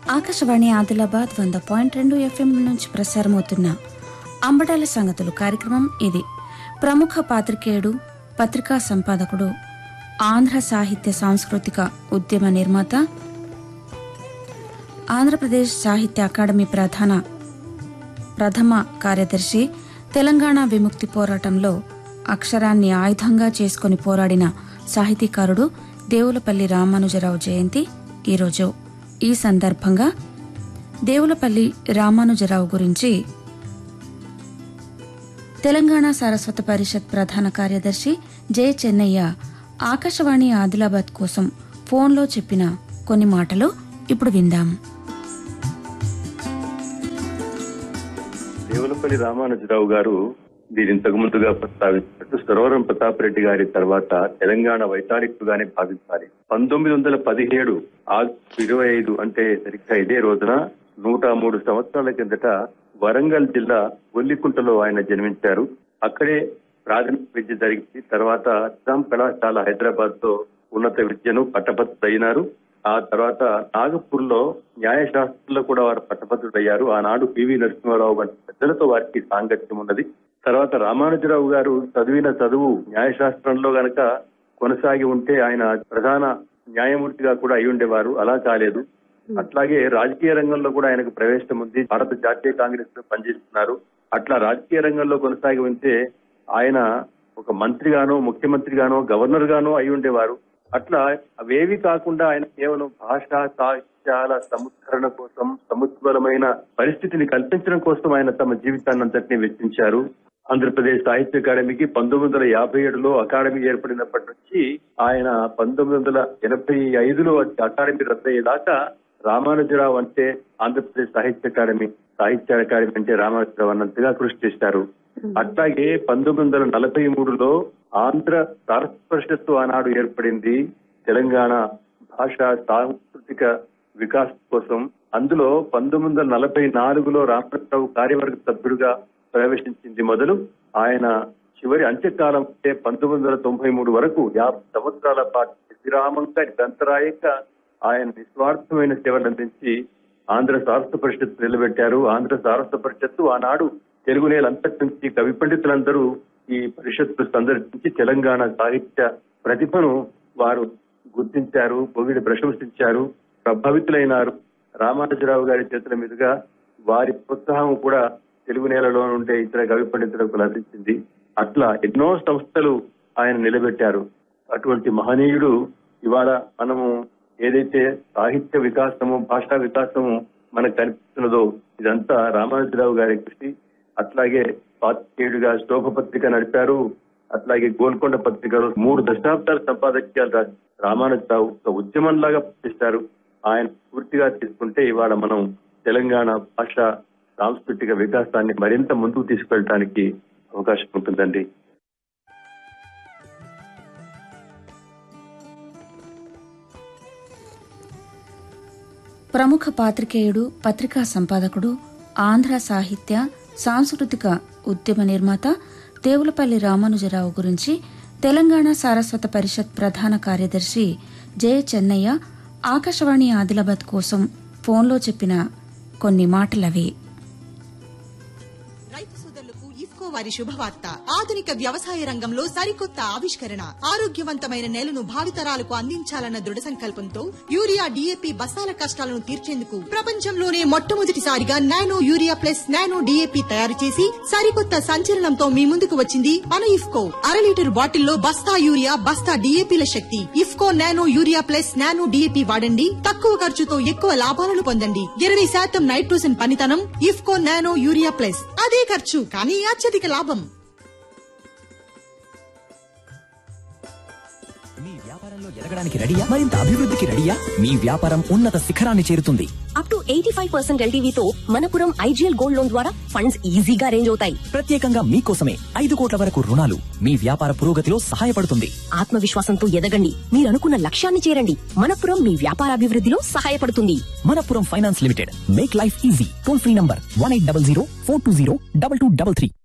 ఆకాశవాణి ఆదిలాబాద్ వంద పాయింట్ రెండు ఎఫ్ఎం నుంచి ప్రసారమవుతున్న అంబటాల సంగతులు కార్యక్రమం ఇది ప్రముఖ పాత్రికేయుడు పత్రికా సంపాదకుడు ఆంధ్ర సాహిత్య సాంస్కృతిక ఉద్యమ నిర్మాత ఆంధ్రప్రదేశ్ సాహిత్య అకాడమీ ప్రధాన ప్రథమ కార్యదర్శి తెలంగాణ విముక్తి పోరాటంలో అక్షరాన్ని ఆయుధంగా చేసుకుని పోరాడిన సాహితీకారుడు దేవులపల్లి రామానుజరావు జయంతి ఈరోజు ఈ సందర్భంగా దేవులపల్లి రామానుజరావు గురించి తెలంగాణ సారస్వత పరిషత్ ప్రధాన కార్యదర్శి జె చెన్నయ్య ఆకాశవాణి ఆదిలాబాద్ కోసం ఫోన్లో చెప్పిన కొన్ని మాటలు ఇప్పుడు విందాం దేవులపల్లి రామానుజరావు గారు దీని ఇంతకు ముందుగా ప్రస్తావించినట్టు సురవరం ప్రతాప్ రెడ్డి గారి తర్వాత తెలంగాణ వైతాళికుడుగానే భావించాలి పంతొమ్మిది వందల పదిహేడు ఆగస్టు ఇరవై ఐదు అంటే సరిగ్గా ఇదే రోజున నూట మూడు సంవత్సరాల కిందట వరంగల్ జిల్లా ఒల్లికుంటలో ఆయన జన్మించారు అక్కడే ప్రాథమిక విద్య జరిగింది తర్వాత నిజాం కళాశాల హైదరాబాద్ లో ఉన్నత విద్యను పట్టభద్రుడైనారు ఆ తర్వాత నాగపూర్ లో న్యాయశాస్త్రంలో కూడా వారు పట్టభద్రుడయ్యారు ఆనాడు పివి నరసింహారావు వంటి పెద్దలతో వారికి సాంగత్యం ఉన్నది తర్వాత రామానుజరావు గారు చదివిన చదువు న్యాయశాస్త్రంలో గనక కొనసాగి ఉంటే ఆయన ప్రధాన న్యాయమూర్తిగా కూడా అయి ఉండేవారు అలా కాలేదు అట్లాగే రాజకీయ రంగంలో కూడా ఆయనకు ప్రవేశం ఉంది భారత జాతీయ కాంగ్రెస్ లో పనిచేస్తున్నారు అట్లా రాజకీయ రంగంలో కొనసాగి ఉంటే ఆయన ఒక మంత్రిగానో ముఖ్యమంత్రిగానో గవర్నర్ గానో అయి ఉండేవారు అట్లా అవేవి కాకుండా ఆయన కేవలం భాషా సాహిత్యాల సముద్రణ కోసం సముద్రమైన పరిస్థితిని కల్పించడం కోసం ఆయన తమ జీవితాన్ని అంతటినీ వెచ్చించారు ఆంధ్రప్రదేశ్ సాహిత్య అకాడమీకి పంతొమ్మిది వందల యాభై ఏడులో అకాడమీ ఏర్పడినప్పటి నుంచి ఆయన పంతొమ్మిది వందల ఎనభై ఐదులో అకాడమీ రద్దయ్యేదాకా రామానుజరావు అంటే ఆంధ్రప్రదేశ్ సాహిత్య అకాడమీ సాహిత్య అకాడమీ అంటే రామానుజరావు అన్నంతగా కృషి చేశారు అట్లాగే పంతొమ్మిది వందల నలభై మూడులో ఆంధ్ర సారస్వత పరిషత్తు ఆనాడు ఏర్పడింది తెలంగాణ భాష సాంస్కృతిక వికాస్ కోసం అందులో పంతొమ్మిది వందల నలభై నాలుగులో రామరావు కార్యవర్గ సభ్యుడిగా ప్రవేశించింది మొదలు ఆయన చివరి అంత్యకాలం అంటే పంతొమ్మిది వందల తొంభై మూడు వరకు యాభై సంవత్సరాల పాటు విరామంగా నిరంతరాయంగా ఆయన నిస్వార్థమైన సేవలు అందించి ఆంధ్ర సారస్వత పరిషత్ నిలబెట్టారు ఆంధ్ర సారస్వత పరిషత్తు ఆనాడు తెలుగు నేలంతటి నుంచి కవి పండితులందరూ ఈ పరిషత్తు సందర్శించి తెలంగాణ సాహిత్య ప్రతిభను వారు గుర్తించారు పొగిడి ప్రశంసించారు ప్రభావితులైనారు రామానుజరావు గారి చేతుల మీదుగా వారి ప్రోత్సాహం కూడా తెలుగు నేలలో ఉండే ఇతర కవి పండితులకు లభించింది అట్లా ఎన్నో సంస్థలు ఆయన నిలబెట్టారు అటువంటి మహనీయుడు ఇవాళ మనము ఏదైతే సాహిత్య వికాసము భాషా వికాసము మనకు కనిపిస్తున్నదో ఇదంతా రామానుజరావు గారి కృషి అట్లాగే పాత్రికేయుడిగా శోభ పత్రిక నడిపారు అట్లాగే గోల్కొండ పత్రికలో మూడు దశాబ్దాల సంపాదక్యాలు రాసి రామానుజరావు ఒక ఉద్యమంలాగా చేశారు ఆయన పూర్తిగా తీసుకుంటే ఇవాళ మనం తెలంగాణ భాష సాంస్కృతిక వికాసాన్ని మరింత ముందుకు తీసుకెళ్ళడానికి అవకాశం ఉంటుందండి ప్రముఖ పాత్రికేయుడు పత్రికా సంపాదకుడు ఆంధ్ర సాహిత్య సాంస్కృతిక ఉద్యమ నిర్మాత దేవులపల్లి రామానుజరావు గురించి తెలంగాణ సారస్వత పరిషత్ ప్రధాన కార్యదర్శి జె చెన్నయ్య ఆకాశవాణి ఆదిలాబాద్ కోసం ఫోన్లో చెప్పిన కొన్ని మాటలవి రైతు సోదరులకు ఇఫ్కో వారి శుభవార్త ఆధునిక వ్యవసాయ రంగంలో సరికొత్త ఆవిష్కరణ ఆరోగ్యవంతమైన నేలను భావితరాలకు అందించాలన్న దృఢ సంకల్పంతో యూరియా డిఏపి బస్తాల కష్టాలను తీర్చేందుకు ప్రపంచంలోనే మొట్టమొదటిసారిగా nano urea plus nano DAP తయారు చేసి సరికొత్త సంచలనంతో మీ ముందుకు వచ్చింది మన ఇఫ్కో అర లీటర్ బాటిల్లో బస్తా యూరియా బస్తా డిఏపిల శక్తి IFFCO nano urea plus nano DAP వాడండి తక్కువ ఖర్చుతో ఎక్కువ లాభాలను పొందండి ఇరవై శాతం నైట్రోజన్ పనితనం ఇఫ్కో నానో యూరియా ప్లస్ అదే ఖర్చు కానీ అత్యధిక లాభం మీ వ్యాపారంలో ఎదగడానికి రెడీయా మరింత అభివృద్ధికి రెడీయా మీ వ్యాపారం ఉన్నత శిఖరాన్ని చేరుతుంది up to eighty five percent ఎల్టీవీతో మనపురం ఐజీఎల్ గోల్డ్ లోన్ ద్వారా ఫండ్స్ ఈజీగా అరేంజ్ అవుతాయి ప్రత్యేకంగా మీకోసమే ఐదు కోట్ల వరకు రుణాలు మీ వ్యాపార పురోగతిలో సహాయపడుతుంది ఆత్మవిశ్వాసంతో ఎదగండి మీరు అనుకున్న లక్ష్యాన్ని చేరండి మనపురం మీ వ్యాపారాభివృద్ధిలో సహాయపడుతుంది Manappuram finance limited make life easy toll free number one eight double zero four two zero double two double three